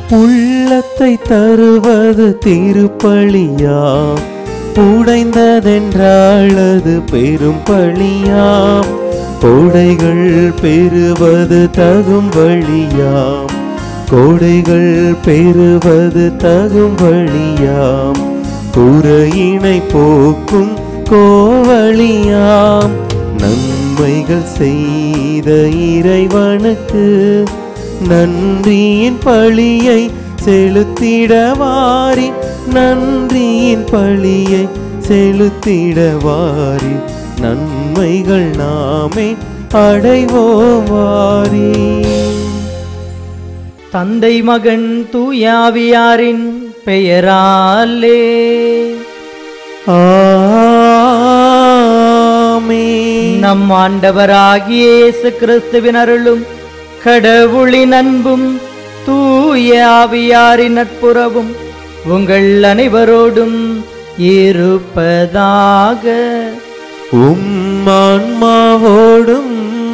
உள்ளத்தை தருவது திருப்பலியாம் உடைந்ததென்றால் அது பெரும் பழியாம் கோடைகள் பெறுவது தகும் வழியாம் கோடைகள் பெறுவது தகும் வழியாம் குறையினை போக்கும் கோவழியாம் நன்மைகள் செய்த இறைவனுக்கு நன்றியின் பழியை செலுத்திடவாரி நன்றியின் பழியை செலுத்திடவாரி நன்மைகள் நாமே அடைவோம் வாரி தந்தை மகன் தூயாவியாரின் பெயராலே ஆமென். நம் ஆண்டவராகிய இயேசு கிறிஸ்துவின் அருளும் கடவுளின் அன்பும் தூய ஆவியாரின் நட்புறவும் உங்கள் அனைவரோடும் இருப்பதாக உம் ஆன்மாவோடும்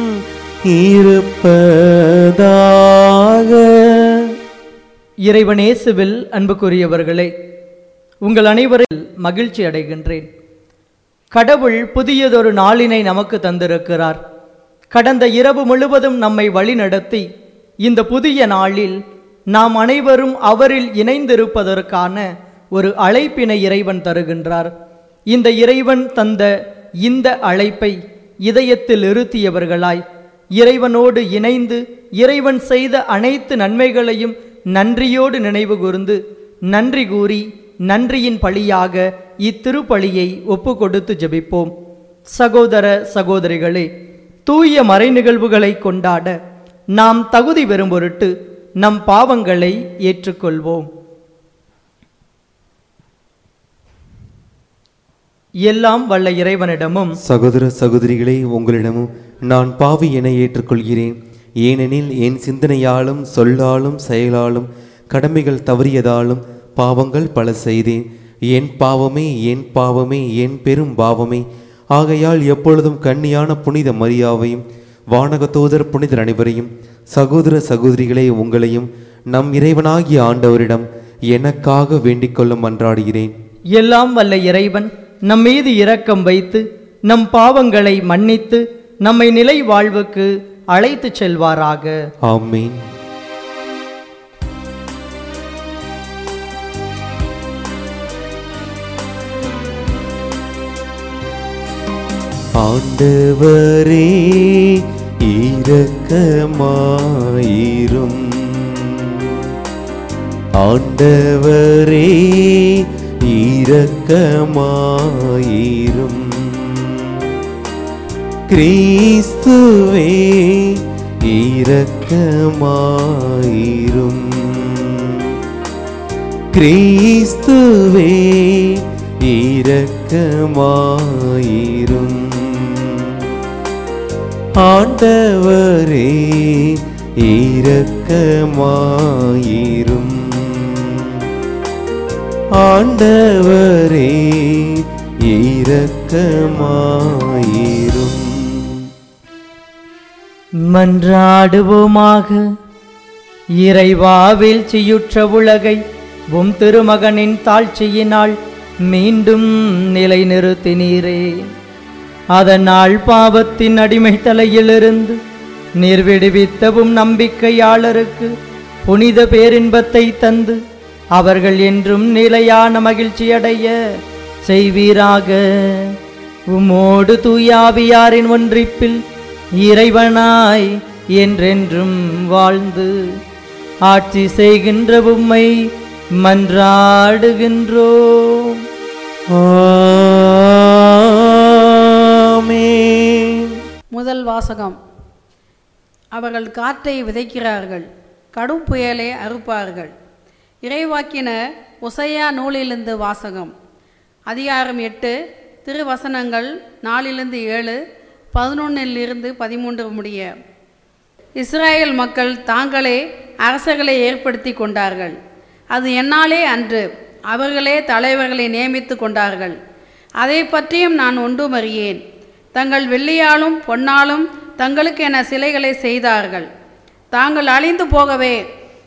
இருப்பதாக இறைவனேசுவில் அன்புக்குரியவர்களே உங்கள் அனைவரில் மகிழ்ச்சி அடைகின்றேன் கடவுள் புதியதொரு நாளினை நமக்கு தந்திருக்கிறார் கடந்த இரவு முழுவதும் நம்மை வழிநடத்தி இந்த புதிய நாளில் நாம் அனைவரும் அவரில் இணைந்திருப்பதற்கான ஒரு அழைப்பினை இறைவன் தருகின்றார் இந்த இறைவன் தந்த இந்த அழைப்பை இதயத்தில் இருத்தியவர்களாய் இறைவனோடு இணைந்து இறைவன் செய்த அனைத்து நன்மைகளையும் நன்றியோடு நினைவு கூர்ந்து நன்றி கூறி நன்றியின் பழியாக இத்திருப்பலியை ஒப்பு கொடுத்து ஜெபிப்போம் சகோதர சகோதரிகளே தூய மறை நிகழ்வுகளை கொண்டாட நாம் தகுதி பெறும் பொருட்டு நம் பாவங்களை ஏற்றுக்கொள்வோம் எல்லாம் வல்ல இறைவனிடமும் சகோதர சகோதரிகளே உங்களிடமும் நான் பாவி என ஏற்றுக்கொள்கிறேன் ஏனெனில் என் சிந்தனையாலும் சொல்லாலும் செயலாலும் கடமைகள் தவறியதாலும் பாவங்கள் பல செய்தேன் என் பாவமே என் பாவமே என் பெரும் பாவமே ஆகையால் எப்பொழுதும் கன்னியான புனித மரியாவையும் வானக தூதர் புனிதர் அனைவரையும் சகோதர சகோதரிகளே உங்களையும் நம் இறைவனாகிய ஆண்டவரிடம் எனக்காக வேண்டிக் கொள்ள மன்றாடுகிறேன் எல்லாம் வல்ல இறைவன் நம் மீது இரக்கம் வைத்து நம் பாவங்களை மன்னித்து நம்மை நிலை வாழ்வுக்கு அழைத்துச் செல்வாராக ஆமீன் ஆண்டவரே இரக்கமாயிரும் ஆண்டவரே இரக்கமாயிரும் கிறிஸ்துவே இரக்கமாயிரும் கிறிஸ்துவே இரக்கமாயிரும் ஆண்டவரே இரக்கமாயிரும் ஆண்டவரே இரக்கமாயிரும் மன்றாடுவோமாக இறைவாவில் செய்யுற்ற உலகை உம் திருமகனின் தாழ்ச்சியினால் மீண்டும் நிலைநிறுத்தினீரே அதனால் பாவத்தின் அடிமை தலையிலிருந்து நீர் விடுவித்தவும் நம்பிக்கையாளருக்கு புனித பேரின்பத்தை தந்து அவர்கள் என்றும் நிலையான மகிழ்ச்சியடைய செய்வீராக உமோடு தூயாவியாரின் ஒன்றிப்பில் இறைவனாய் என்றென்றும் வாழ்ந்து ஆட்சி செய்கின்ற உம்மை மன்றாடுகின்றோம் ஆமென் முதல் வாசகம் அவர்கள் காற்றை விதைக்கிறார்கள் கடும் புயலை அறுப்பார்கள் இறைவாக்கின உசையா நூலிலிருந்து வாசகம் அதிகாரம் எட்டு திருவசனங்கள் நாலிலிருந்து ஏழு பதினொன்னிலிருந்து பதிமூன்று முடிய இஸ்ராயேல் மக்கள் தாங்களே அரசர்களை ஏற்படுத்தி கொண்டார்கள் அது என்னாலே அன்று அவர்களே தலைவர்களை நியமித்து கொண்டார்கள் அதை பற்றியும் நான் ஒன்றும் அறியேன் தங்கள் வெள்ளியாலும் பொன்னாலும் தங்களுக்கென சிலைகளை செய்தார்கள் தாங்கள் அழிந்து போகவே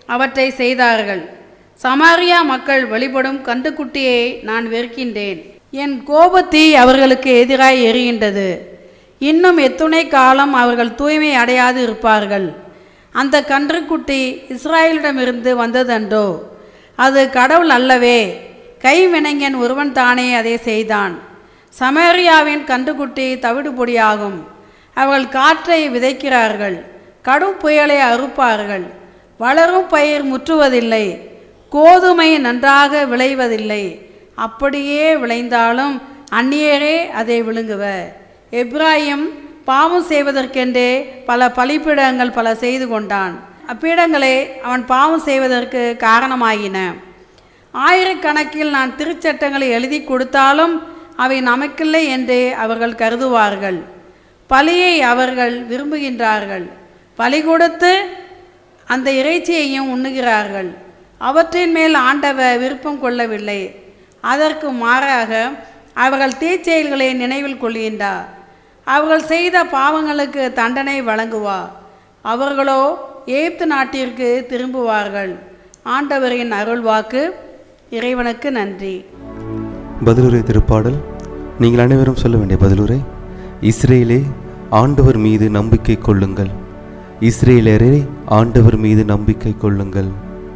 அவற்றை செய்தார்கள் சமாரியா மக்கள் வழிபடும் கண்டுக்குட்டியை நான் வெறுக்கின்றேன் என் கோபத்தீ அவர்களுக்கு எதிராய் எரிகின்றது இன்னும் எத்துணை காலம் அவர்கள் தூய்மை அடையாது இருப்பார்கள் அந்த கன்றுக்குட்டி இஸ்ராயலிடமிருந்து வந்ததன்றோ அது கடவுள் அல்லவே கைவினைஞன் ஒருவன் தானே அதை செய்தான் சமேரியாவின் கன்றுக்குட்டி தவிடு பொடியாகும் அவர்கள் காற்றை விதைக்கிறார்கள் கடும் புயலை அறுப்பார்கள் வளரும் பயிர் முற்றுவதில்லை கோதுமை நன்றாக விளைவதில்லை அப்படியே விளைந்தாலும் அந்நியரே அதை விழுங்குவ எப்ராஹிம் பாவம் செய்வதற்கென்றே பல பலிப்பீடங்கள் பல செய்து கொண்டான் அப்பீடங்களே அவன் பாவம் செய்வதற்கு காரணமாகின ஆயிரக்கணக்கில் நான் திருச்சட்டங்களை எழுதி கொடுத்தாலும் அவை நமக்கில்லை என்றே அவர்கள் கருதுவார்கள் பலியை அவர்கள் விரும்புகின்றார்கள் பலி கொடுத்து அந்த இறைச்சியையும் உண்ணுகிறார்கள் அவற்றின் மேல் ஆண்டவர் விருப்பம் கொள்ளவில்லை அதற்கு மாறாக அவர்கள் தீச்செயல்களை நினைவில் கொள்கின்றார் அவர்கள் செய்த பாவங்களுக்கு தண்டனை வழங்குவா அவர்களோ ஏப்து நாட்டிற்கு திரும்புவார்கள் ஆண்டவரின் அருள்வாக்கு இறைவனுக்கு நன்றி பதிலுரை திருப்பாடல் நீங்கள் அனைவரும் சொல்ல வேண்டிய பதிலுரை இஸ்ரேலே ஆண்டவர் மீது நம்பிக்கை கொள்ளுங்கள் இஸ்ரேலரே ஆண்டவர் மீது நம்பிக்கை கொள்ளுங்கள்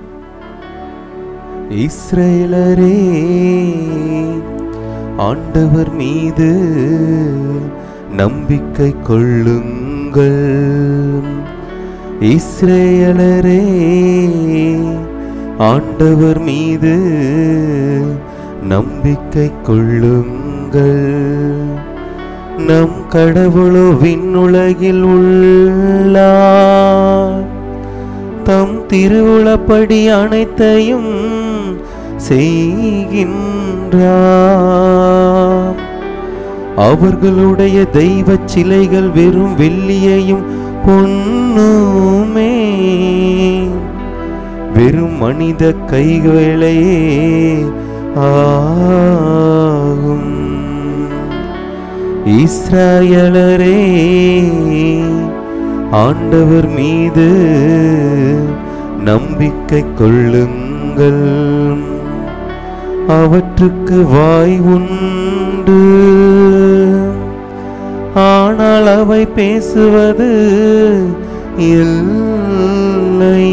இஸ்ரேலரே ஆண்டவர் மீது நம்பிக்கை கொள்ளுங்கள் இஸ்ரேலரே ஆண்டவர் மீது நம்பிக்கை கொள்ளுங்கள் நம் கடவுளோ விண்ணுலகில் உள்ளார் தம் திருவுளப்படி அனைத்தையும் செய்கின்றார் அவர்களுடைய தெய்வச் சிலைகள் வெறும் வெள்ளியையும் பொன்னுமே வெறும் மனித கைவேளையே ஆகும் இஸ்ராயலரே ஆண்டவர் மீது நம்பிக்கை கொள்ளுங்கள் அவற்றுக்கு வாய் உண்டு ஆனால் அவை பேசுவது இல்லை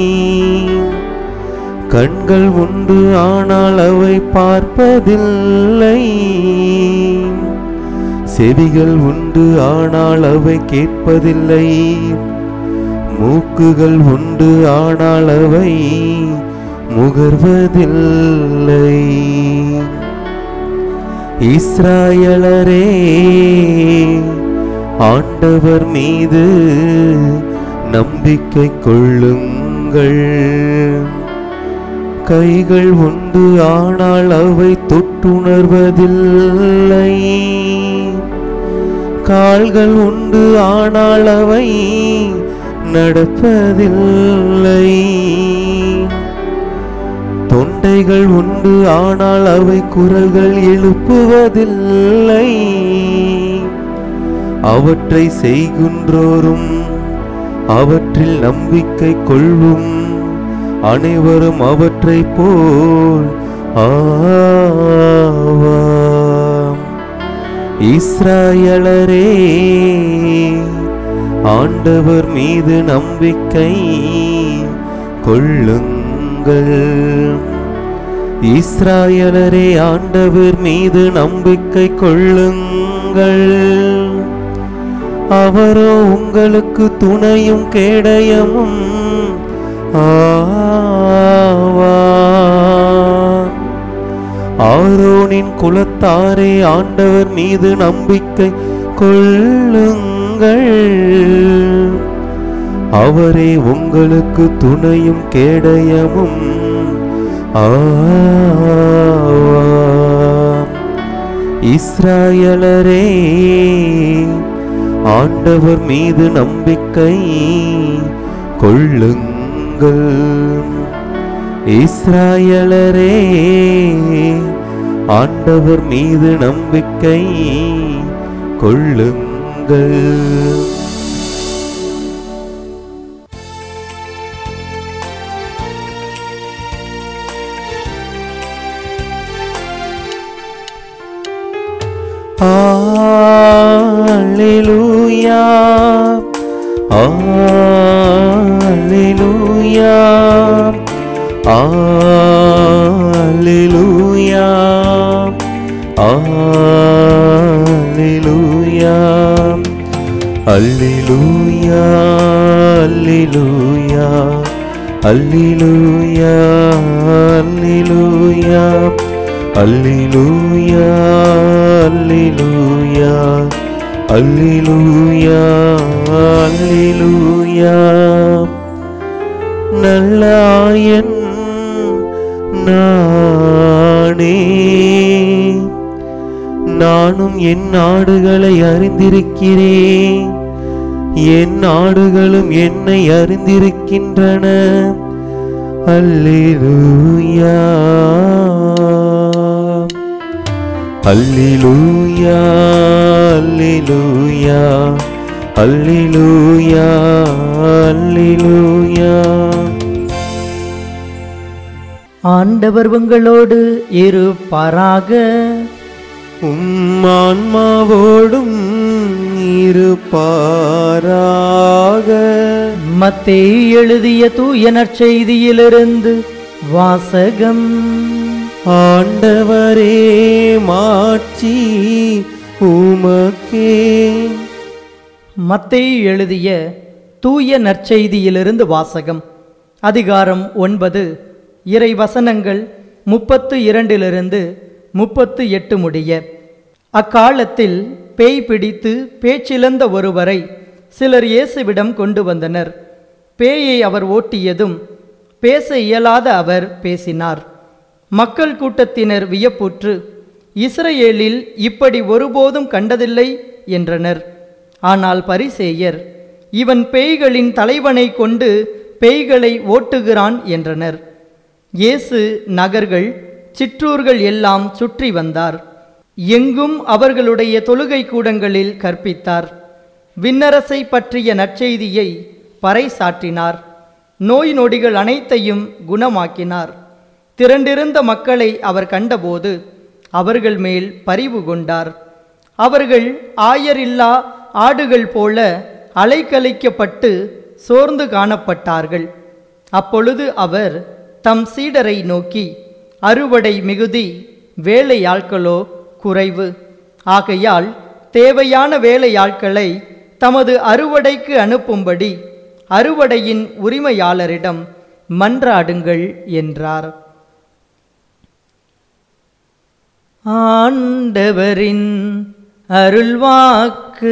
கண்கள் உண்டு ஆனால் அவை பார்ப்பதில்லை செவிகள் உண்டு ஆனால் அவை கேட்பதில்லை மூக்குகள் உண்டு ஆனால் அவை முகர்வதில்லை இஸ்ராயலரே ஆண்டவர் மீது நம்பிக்கை கொள்ளுங்கள் கைகள் உண்டு ஆனால் அவை தொட்டுணர்வதில்லை கால்கள் உண்டு ஆனால் அவை நடப்பதில்லை தொண்டைகள் உண்டு ஆனால் அவை குரல்கள் எழுப்புவதில்லை அவற்றை செய்கின்றோரும் அவற்றில் நம்பிக்கை கொள்ளும் அனைவரும் அவற்றை போல் ஆவாம் இஸ்ராயலரே ஆண்டவர் மீது நம்பிக்கை கொள்ளுங்கள் இஸ்ராயலரே ஆண்டவர் மீது நம்பிக்கை கொள்ளுங்கள் அவரோ உங்களுக்கு துணையும் கேடயமும் ஆவார் ஆரோனின் குலத்தாரே ஆண்டவர் மீது நம்பிக்கை கொள்ளுங்கள் அவரே உங்களுக்கு துணையும் கேடயமும் ஆவார் இஸ்ராயலரே ஆண்டவர் மீது நம்பிக்கை கொள்ளுங்கள் இஸ்ராயலரே ஆண்டவர் மீது நம்பிக்கை கொள்ளுங்கள் Alleluia. Alleluia. Alleluia. Alleluia. Alleluia. Alleluia. Alleluia. Alleluia. Alleluia. Alleluia. Alleluia. நல்லாயன் நானே நானும் என் நாடுகளை அறிந்திருக்கிறேன் என் நாடுகளும் என்னை அறிந்திருக்கின்றன அல்லேலூயா அல்லேலூயா அல்லேலூயா அல்லேலூயா அல்லேலூயா ஆண்டவர் உங்களோடு இருப்பாராக உம் ஆன்மாவோடும் இருப்பாராக மத்தேயு எழுதிய தூய நற்செய்தியிலிருந்து வாசகம் ஆண்டவரே மாட்சி உமக்கே மத்தேயு எழுதிய தூய நற்செய்தியிலிருந்து வாசகம் அதிகாரம் ஒன்பது இறை வசனங்கள் முப்பத்து இரண்டிலிருந்து முப்பத்து எட்டு முடிய அக்காலத்தில் பேய் பிடித்து பேச்சிழந்த ஒருவரை சிலர் இயேசுவிடம் கொண்டு வந்தனர் பேயை அவர் ஓட்டியதும் பேச இயலாத அவர் பேசினார் மக்கள் கூட்டத்தினர் வியப்புற்று இஸ்ரவேலில் இப்படி ஒருபோதும் கண்டதில்லை என்றனர் ஆனால் பரிசேயர் இவன் பேய்களின் தலைவனை கொண்டு பேய்களை ஓட்டுகிறான் என்றனர் இயேசு நகர்கள் சிற்றூர்கள் எல்லாம் சுற்றி வந்தார் எங்கும் அவர்களுடைய தொழுகை கூடங்களில் கற்பித்தார் விண்ணரசை பற்றிய நற்செய்தியை பறைசாற்றினார் நோய் நொடிகள் அனைத்தையும் குணமாக்கினார் திரண்டிருந்த மக்களை அவர் கண்டபோது அவர்கள் மேல் பரிவு கொண்டார் அவர்கள் ஆயரில்லா ஆடுகள் போல அலைக்கழிக்கப்பட்டு சோர்ந்து காணப்பட்டார்கள் அப்பொழுது அவர் தம் சீடரை நோக்கி அறுவடை மிகுதி வேலையாட்களோ குறைவு ஆகையால் தேவையான வேலையாட்களை தமது அறுவடைக்கு அனுப்பும்படி அறுவடையின் உரிமையாளரிடம் மன்றாடுங்கள் என்றார் ஆண்டவரின் அருள்வாக்கு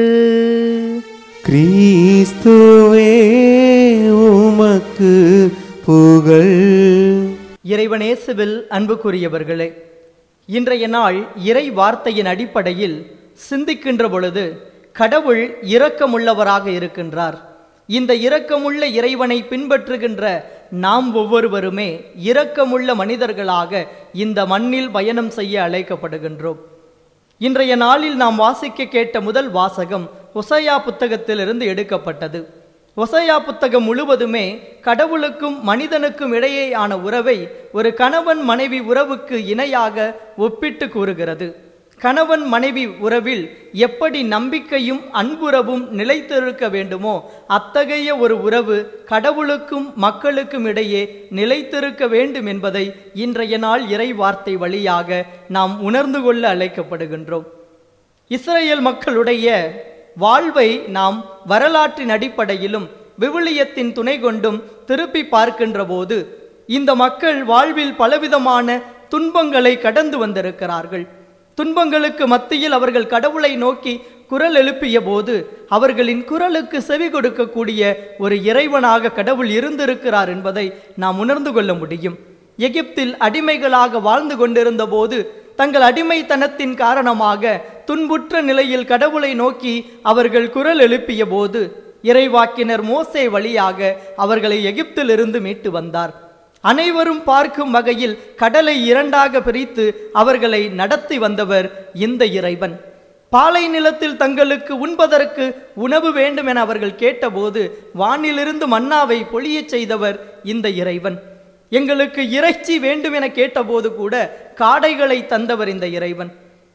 கிறிஸ்துவே உமக்கு புகழ் இறைவனேசுவில் அன்புக்குரியவர்களே இன்றைய நாள் இறை வார்த்தையின் அடிப்படையில் சிந்திக்கின்ற பொழுது கடவுள் இரக்கமுள்ளவராக இருக்கின்றார் இந்த இரக்கமுள்ள இறைவனை பின்பற்றுகின்ற நாம் ஒவ்வொருவருமே இரக்கமுள்ள மனிதர்களாக இந்த மண்ணில் பயணம் செய்ய அழைக்கப்படுகின்றோம் இன்றைய நாளில் நாம் வாசிக்க கேட்ட முதல் வாசகம் ஒசையா புத்தகத்திலிருந்து எடுக்கப்பட்டது ஒசையா புத்தகம் முழுவதுமே கடவுளுக்கும் மனிதனுக்கும் இடையேயான உறவை ஒரு கணவன் மனைவி உறவுக்கு இணையாக ஒப்பிட்டு கூறுகிறது கணவன் மனைவி உறவில் எப்படி நம்பிக்கையும் அன்புறவும் நிலைத்திருக்க வேண்டுமோ அத்தகைய ஒரு உறவு கடவுளுக்கும் மக்களுக்கும் இடையே நிலைத்திருக்க வேண்டும் என்பதை இன்றைய நாள் இறை வார்த்தை வழியாக நாம் உணர்ந்து கொள்ள அழைக்கப்படுகின்றோம் இஸ்ரேல் மக்களுடைய வாழ்வை நாம் வரலாற்றின் அடிப்படையிலும் விவிலியத்தின் துணை கொண்டும் திருப்பி பார்க்கின்ற போது இந்த மக்கள் வாழ்வில் பலவிதமான துன்பங்களை கடந்து வந்திருக்கிறார்கள் துன்பங்களுக்கு மத்தியில் அவர்கள் கடவுளை நோக்கி குரல் எழுப்பிய போது அவர்களின் குரலுக்கு செவி கொடுக்கக்கூடிய ஒரு இறைவனாக கடவுள் இருந்திருக்கிறார் என்பதை நாம் உணர்ந்து கொள்ள முடியும் எகிப்தில் அடிமைகளாக வாழ்ந்து கொண்டிருந்த போது தங்கள் அடிமைத்தனத்தின் காரணமாக துன்புற்ற நிலையில் கடவுளை நோக்கி அவர்கள் குரல் எழுப்பிய போது இறைவாக்கினர் மோசே வழியாக அவர்களை எகிப்திலிருந்து மீட்டு வந்தார் அனைவரும் பார்க்கும் வகையில் கடலை இரண்டாக பிரித்து அவர்களை நடத்தி வந்தவர் இந்த இறைவன் பாலை நிலத்தில் தங்களுக்கு உண்பதற்கு உணவு வேண்டும் என அவர்கள் கேட்டபோது வானிலிருந்து மன்னாவை பொழியச் செய்தவர் இந்த இறைவன் எங்களுக்கு இறைச்சி வேண்டும் என கேட்டபோது கூட காடைகளை தந்தவர் இந்த இறைவன்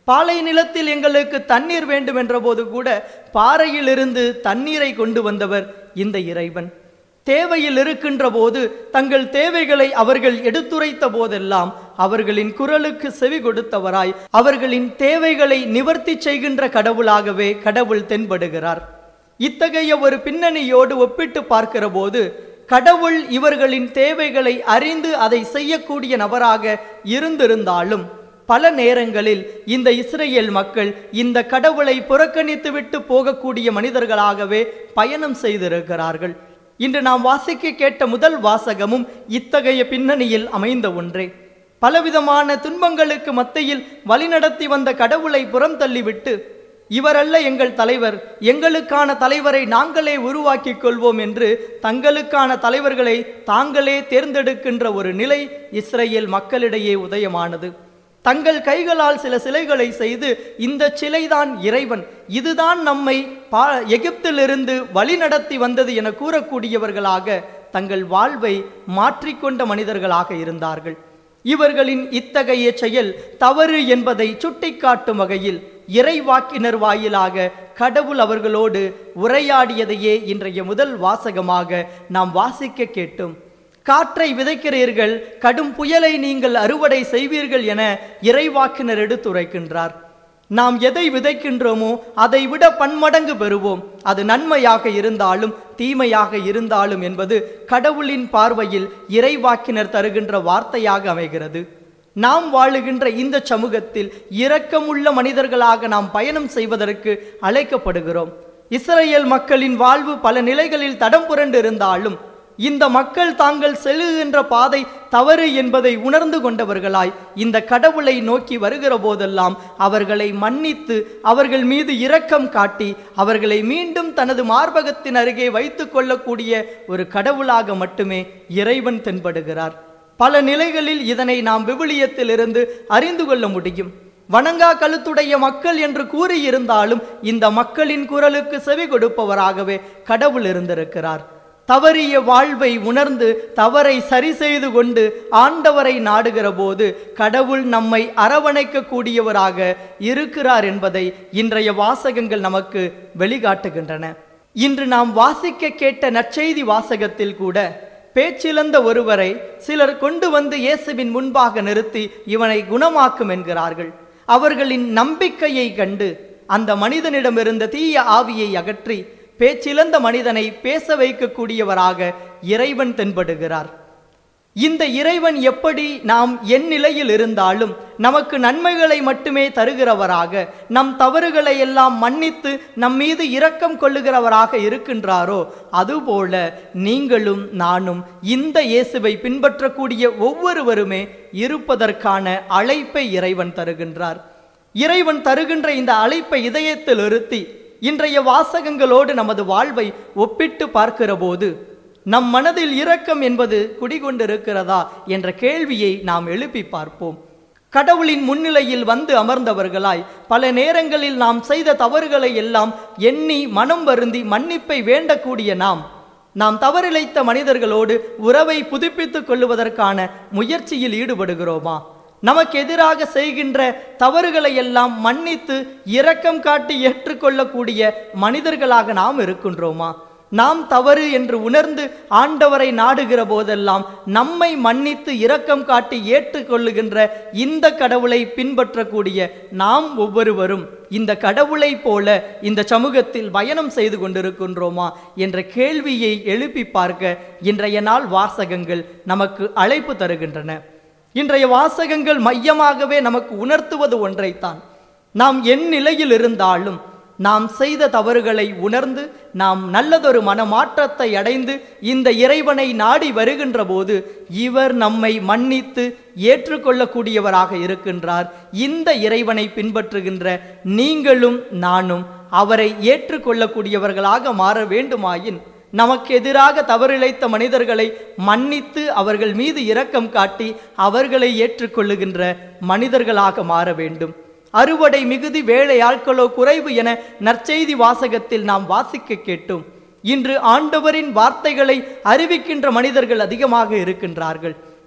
பாலை நிலத்தில் எங்களுக்கு தண்ணீர் வேண்டும் என்றபோது கூட பாறையிலிருந்து தண்ணீரை கொண்டு வந்தவர் இந்த இறைவன் தேவையில் இருக்கின்ற போது தங்கள் தேவைகளை அவர்கள் எடுத்துரைத்த போதெல்லாம் அவர்களின் குரலுக்கு செவி கொடுத்தவராய் அவர்களின் தேவைகளை நிவர்த்தி செய்கின்ற கடவுளாகவே கடவுள் தென்படுகிறார் இத்தகைய ஒரு பின்னணியோடு ஒப்பிட்டு பார்க்கிற போது கடவுள் இவர்களின் தேவைகளை அறிந்து அதை செய்யக்கூடிய நபராக இருந்திருந்தாலும் பல நேரங்களில் இந்த இஸ்ரேல் மக்கள் இந்த கடவுளை புறக்கணித்துவிட்டு போகக்கூடிய மனிதர்களாகவே பயணம் செய்திருக்கிறார்கள் இன்று நாம் வாசிக்க கேட்ட முதல் வாசகமும் இத்தகைய பின்னணியில் அமைந்த ஒன்றே பலவிதமான துன்பங்களுக்கு மத்தியில் வழிநடத்தி வந்த கடவுளை புறம் தள்ளிவிட்டு இவரல்ல எங்கள் தலைவர் எங்களுக்கான தலைவரை நாங்களே உருவாக்கிக் கொள்வோம் என்று தங்களுக்கான தலைவர்களை தாங்களே தேர்ந்தெடுக்கின்ற ஒரு நிலை இஸ்ரேல் மக்களிடையே உதயமானது தங்கள் கைகளால் சில சிலைகளை செய்து இந்த சிலைதான் இறைவன் இதுதான் நம்மை பா எகிப்திலிருந்து வழிநடத்தி வந்தது என கூறக்கூடியவர்களாக தங்கள் வாழ்வை மாற்றிக்கொண்ட மனிதர்களாக இருந்தார்கள் இவர்களின் இத்தகைய செயல் தவறு என்பதை சுட்டிக்காட்டும் வகையில் இறைவாக்கினர் வாயிலாக கடவுள் அவர்களோடு உரையாடியதையே இன்றைய முதல் வாசகமாக நாம் வாசிக்க கேட்டோம் காற்றை விதைக்கிறீர்கள் கடும் புயலை நீங்கள் அறுவடை செய்வீர்கள் என இறைவாக்கினர் எடுத்துரைக்கின்றார் நாம் எதை விதைக்கின்றோமோ அதை விட பன்மடங்கு பெறுவோம் அது நன்மையாக இருந்தாலும் தீமையாக இருந்தாலும் என்பது கடவுளின் பார்வையில் இறைவாக்கினர் தருகின்ற வார்த்தையாக அமைகிறது நாம் வாழுகின்ற இந்த சமூகத்தில் இரக்கமுள்ள மனிதர்களாக நாம் பயணம் செய்வதற்கு அழைக்கப்படுகிறோம் இஸ்ரேல் மக்களின் வாழ்வு பல நிலைகளில் தடம் புரண்டு இருந்தாலும் இந்த மக்கள் தாங்கள் செல்லுகின்ற பாதை தவறு என்பதை உணர்ந்து கொண்டவர்களாய் இந்த கடவுளை நோக்கி வருகிற போதெல்லாம் அவர்களை மன்னித்து அவர்கள் மீது இரக்கம் காட்டி அவர்களை மீண்டும் தனது மார்பகத்தின் அருகே வைத்துக் கொள்ளக்கூடிய ஒரு கடவுளாக மட்டுமே இறைவன் தென்படுகிறார் பல நிலைகளில் இதனை நாம் விவிலியத்திலிருந்து அறிந்து கொள்ள முடியும் வணங்கா கழுத்துடைய மக்கள் என்று கூறியிருந்தாலும் இந்த மக்களின் குரலுக்கு செவி கொடுப்பவராகவே கடவுள் இருந்திருக்கிறார் தவறிய வாழ்வை உணர்ந்து தவறை சரி செய்து கொண்டு ஆண்டவரை நாடுகிற போது கடவுள் நம்மை அரவணைக்க கூடியவராக இருக்கிறார் என்பதை இன்றைய வாசகங்கள் நமக்கு வெளிக்காட்டுகின்றன இன்று நாம் வாசிக்க கேட்ட நற்செய்தி வாசகத்தில் கூட பேச்சிழந்த ஒருவரை சிலர் கொண்டு வந்து இயேசுவின் முன்பாக நிறுத்தி இவனை குணமாக்கும் என்கிறார்கள் அவர்களின் நம்பிக்கையை கண்டு அந்த மனிதனிடமிருந்த தீய ஆவியை அகற்றி பேச்சிழந்த மனிதனை பேச வைக்கக்கூடியவராக இறைவன் தென்படுகிறார் இந்த இறைவன் எப்படி நாம் என் நிலையில் இருந்தாலும் நமக்கு நன்மைகளை மட்டுமே தருகிறவராக நம் தவறுகளை எல்லாம் மன்னித்து நம் மீது இரக்கம் கொள்ளுகிறவராக இருக்கின்றாரோ அதுபோல நீங்களும் நானும் இந்த இயேசுவை பின்பற்றக்கூடிய ஒவ்வொருவருமே இருப்பதற்கான அழைப்பை இறைவன் தருகின்றார் இறைவன் தருகின்ற இந்த அழைப்பை இதயத்தில் இருத்தி இன்றைய வாசகங்களோடு நமது வாழ்வை ஒப்பிட்டு பார்க்கிற போது நம் மனதில் இரக்கம் என்பது குடிகொண்டிருக்கிறதா என்ற கேள்வியை நாம் எழுப்பி பார்ப்போம் கடவுளின் முன்னிலையில் வந்து அமர்ந்தவர்களாய் பல நேரங்களில் நாம் செய்த தவறுகளை எல்லாம் எண்ணி மனம் வருந்தி மன்னிப்பை வேண்டக்கூடிய நாம் நாம் தவறிழைத்த மனிதர்களோடு உறவை புதுப்பித்துக் கொள்ளுவதற்கான முயற்சியில் ஈடுபடுகிறோமா நமக்கு எதிராக செய்கின்ற தவறுகளை எல்லாம் மன்னித்து இரக்கம் காட்டி ஏற்றுக்கொள்ளக்கூடிய மனிதர்களாக நாம் இருக்கின்றோமா நாம் தவறு என்று உணர்ந்து ஆண்டவரை நாடுகிற போதெல்லாம் நம்மை மன்னித்து இரக்கம் காட்டி ஏற்றுக்கொள்ளுகின்ற இந்த கடவுளை பின்பற்றக்கூடிய நாம் ஒவ்வொருவரும் இந்த கடவுளை போல இந்த சமூகத்தில் பயணம் செய்து கொண்டிருக்கின்றோமா என்ற கேள்வியை எழுப்பி பார்க்க இன்றைய நாள் வாசகங்கள் நமக்கு அழைப்பு தருகின்றன இன்றைய வாசகங்கள் மையமாகவே நமக்கு உணர்த்துவது ஒன்றைத்தான் நாம் என் நிலையில் இருந்தாலும் நாம் செய்த தவறுகளை உணர்ந்து நாம் நல்லதொரு மனமாற்றத்தை அடைந்து இந்த இறைவனை நாடி வருகின்ற போது இவர் நம்மை மன்னித்து ஏற்றுக்கொள்ளக்கூடியவராக இருக்கின்றார் இந்த இறைவனை பின்பற்றுகின்ற நீங்களும் நானும் அவரை ஏற்றுக்கொள்ளக்கூடியவர்களாக மாற வேண்டுமாயின் நமக்கு எதிராக தவறிழைத்த மனிதர்களை மன்னித்து அவர்கள் மீது இரக்கம் காட்டி அவர்களை ஏற்றுக்கொள்ளுகின்ற மனிதர்களாக மாற வேண்டும் அறுவடை மிகுதி வேலை ஆட்களோ குறைவு என நற்செய்தி வாசகத்தில் நாம் வாசிக்க கேட்டோம் இன்று ஆண்டவரின் வார்த்தைகளை அறிவிக்கின்ற மனிதர்கள் அதிகமாக இருக்கின்றார்கள்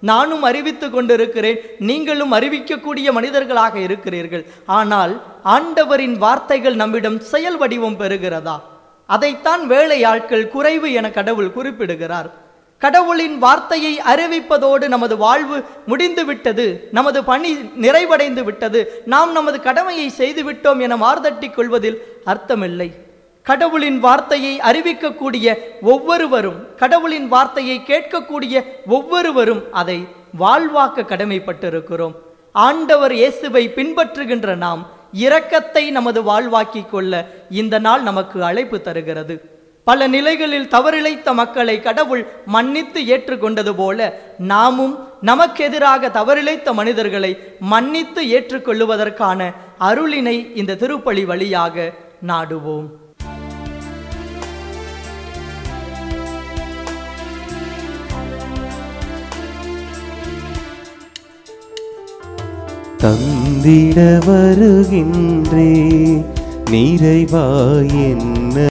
நானும் அறிவித்து கொண்டிருக்கிறேன் நீங்களும் அறிவிக்கக்கூடிய மனிதர்களாக இருக்கிறீர்கள் ஆனால் ஆண்டவரின் வார்த்தைகள் நம்மிடம் செயல் வடிவம் பெறுகிறதா அதைத்தான் வேலையாட்கள் குறைவு என கடவுள் குறிப்பிடுகிறார் கடவுளின் வார்த்தையை அறிவிப்பதோடு நமது வாழ்வு முடிந்து விட்டது நமது பணி நிறைவடைந்து விட்டது நாம் நமது கடமையை செய்துவிட்டோம் என மார்தட்டிக் கொள்வதில் அர்த்தமில்லை கடவுளின் வார்த்தையை அறிவிக்கக்கூடிய ஒவ்வொருவரும் கடவுளின் வார்த்தையை கேட்கக்கூடிய ஒவ்வொருவரும் அதை வாழ்வாக்க கடமைப்பட்டிருக்கிறோம் ஆண்டவர் இயேசுவை பின்பற்றுகின்ற நாம் இரக்கத்தை நமது வாழ்வாக்கிக் கொள்ள இந்த நாள் நமக்கு அழைப்பு தருகிறது பல நிலைகளில் தவறிழைத்த மக்களை கடவுள் மன்னித்து ஏற்றுக்கொண்டது போல நாமும் நமக்கெதிராக தவறிழைத்த மனிதர்களை மன்னித்து ஏற்றுக்கொள்ளுவதற்கான அருளினை இந்த திருப்பலி வழியாக நாடுவோம் தந்திட வருகின்றே நிறைவாய் என்ன